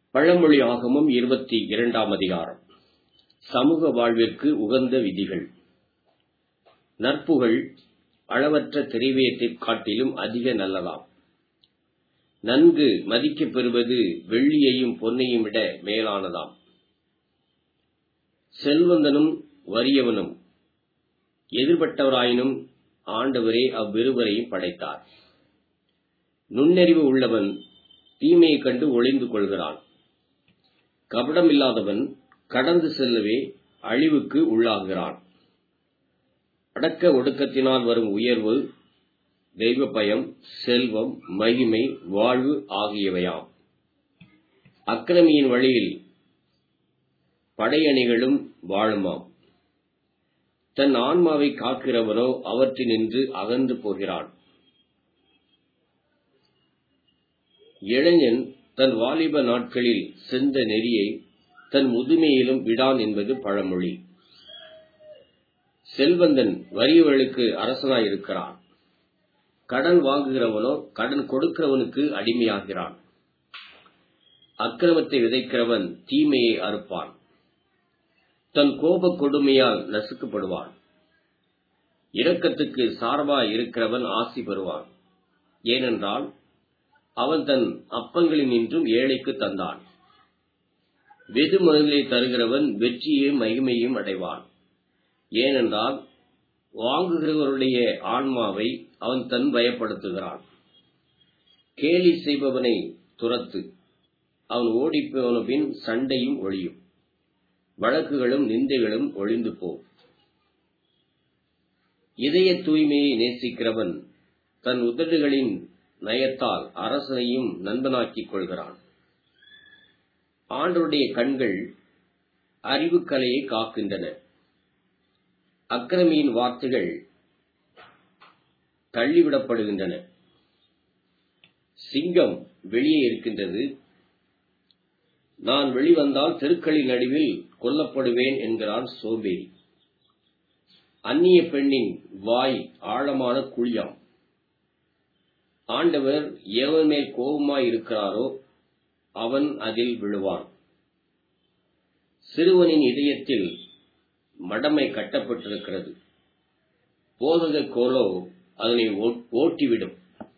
பழமொழி ஆகமம் இருபத்தி இரண்டாம் அதிகாரம் சமூக வாழ்விற்கு உகந்த விதிகள் நற்புகழ் அளவற்ற திரைவியத்தைக் காட்டிலும் அதிக நல்லதாம் நன்கு மதிக்கப் பெறுவது வெள்ளியையும் பொன்னையும் விட மேலானதாம் செல்வந்தனும் வறியவனும் எதிர்பட்டவராயினும் ஆண்டவரே அவ்விருவரையும் படைத்தார் நுண்ணறிவு உள்ளவன் தீமையைக் கண்டு ஒளிந்து கொள்கிறான் கபடமில்லாதவன் கடந்து செல்லவே அழிவுக்கு உள்ளாகிறான் அடக்க ஒடுக்கத்தினால் வரும் உயர்வு தெய்வ பயம் செல்வம் மகிமை வாழ்வு ஆகியவையாம் அக்கிரமியின் வழியில் படையணிகளும் வாழுமாம் தன் ஆன்மாவை காக்கிறவனோ அவற்றினின்று அகன்று போகிறான் இளைஞன் தன் வாலிப நாட்களில் சென்ற நெறியை தன் முதுமையிலும் விடான் என்பது பழமொழி செல்வந்தன் வறியவர்களுக்கு அரசனாயிருக்கிறான் கடன் வாங்குகிறவனோ கடன் கொடுக்கிறவனுக்கு அடிமையாகிறான் அக்கிரமத்தை விதைக்கிறவன் தீமையை அறுப்பான் தன் கோப கொடுமையால் நசுக்கப்படுவான் இரக்கத்துக்கு சார்பாய் இருக்கிறவன் ஆசி பெறுவான் ஏனென்றால் அவன் தன் அப்பங்களில் நின்றும் ஏழைக்கு தந்தான் வெது மனதிலே தருகிறவன் வெற்றியையும் மகிமையும் அடைவான் ஏனென்றால் வாங்குகிறவருடைய ஆன்மாவை அவன் தன் பயப்படுத்துகிறான் கேலி செய்பவனை துரத்து அவன் ஓடிப்போன பின் சண்டையும் ஒழியும் வழக்குகளும் நிந்தைகளும் ஒழிந்து போ இதய தூய்மையை நேசிக்கிறவன் தன் உதடுகளின் நயத்தால் அரசனையும் நண்பனாக்கிக் கொள்கிறான் ஆண்டருடைய கண்கள் அறிவுக்கலையை காக்கின்றன அக்கிரமியின் வார்த்தைகள் தள்ளிவிடப்படுகின்றன சிங்கம் வெளியே இருக்கின்றது நான் வெளிவந்தால் தெருக்களின் நடுவில் கொல்லப்படுவேன் என்கிறான் சோம்பேறி அந்நிய பெண்ணின் வாய் ஆழமான குழியாம் ஆண்டவர் எவன் மேல் கோபமாய் இருக்கிறாரோ அவன் அதில் விழுவான் சிறுவனின் இதயத்தில் மடமை கட்டப்பட்டிருக்கிறது போதக கோலோ அதனை ஓட்டிவிடும்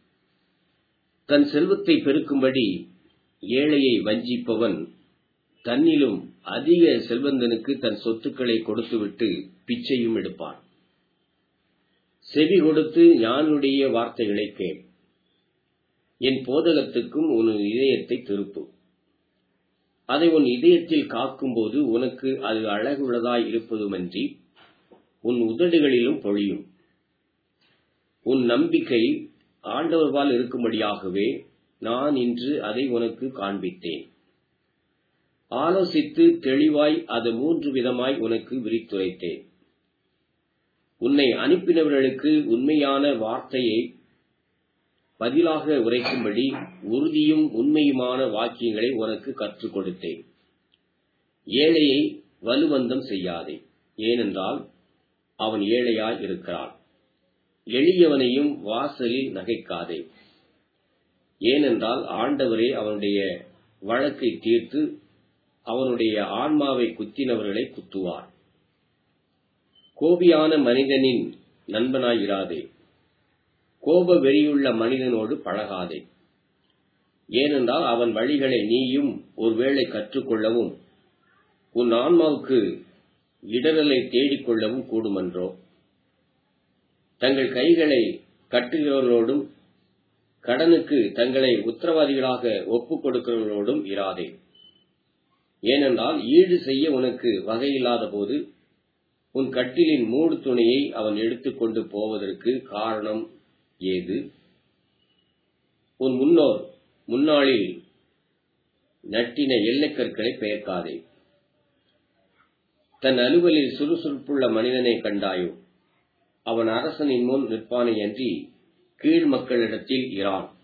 தன் செல்வத்தை பெருக்கும்படி ஏழையை வஞ்சிப்பவன் தன்னிலும் அதிக செல்வந்தனுக்கு தன் சொத்துக்களை கொடுத்துவிட்டு பிச்சையும் எடுப்பான் செவி கொடுத்து ஞானுடைய வார்த்தைகளை கேள் என் போதகத்துக்கும் உன் இதயத்தை திருப்பு அதை உன் இதயத்தில் காக்கும்போது உனக்கு அது அழகுள்ளதாய் இருப்பதுமன்றி உன் உதடுகளிலும் பொழியும் உன் நம்பிக்கை ஆண்டவர்வால் இருக்கும்படியாகவே நான் இன்று அதை உனக்கு காண்பித்தேன் ஆலோசித்து தெளிவாய் அது மூன்று விதமாய் உனக்கு விரித்துரைத்தேன் உன்னை அனுப்பினவர்களுக்கு உண்மையான வார்த்தையை பதிலாக உரைக்கும்படி உறுதியும் உண்மையுமான வாக்கியங்களை உனக்கு கற்றுக் கொடுத்தேன் ஏழையை வலுவந்தம் செய்யாதே ஏனென்றால் அவன் ஏழையாய் இருக்கிறான் எளியவனையும் வாசலில் நகைக்காதே ஏனென்றால் ஆண்டவரே அவனுடைய வழக்கை தீர்த்து அவனுடைய ஆன்மாவை குத்தினவர்களை குத்துவார் கோபியான மனிதனின் நண்பனாயிராதே கோப வெறியுள்ள மனிதனோடு பழகாதே ஏனென்றால் அவன் வழிகளை நீயும் ஒருவேளை கற்றுக்கொள்ளவும் உன் ஆன்மாவுக்கு இடரலை தேடிக்கொள்ளவும் கூடுமன்றோ தங்கள் கைகளை கட்டுகிறவர்களோடும் கடனுக்கு தங்களை உத்தரவாதிகளாக ஒப்புக் கொடுக்கிறவர்களோடும் இராதே ஏனென்றால் ஈடு செய்ய உனக்கு வகையில்லாத போது உன் கட்டிலின் மூடு துணையை அவன் எடுத்துக்கொண்டு போவதற்கு காரணம் ஏது உன் முன்னோர் முன்னாளில் நட்டின எல்லைக்கற்களை பெயர்க்காதே தன் அலுவலில் சுறுசுறுப்புள்ள மனிதனை கண்டாயோ அவன் அரசனின் முன் நிற்பானை அன்றி கீழ் மக்களிடத்தில் இரான்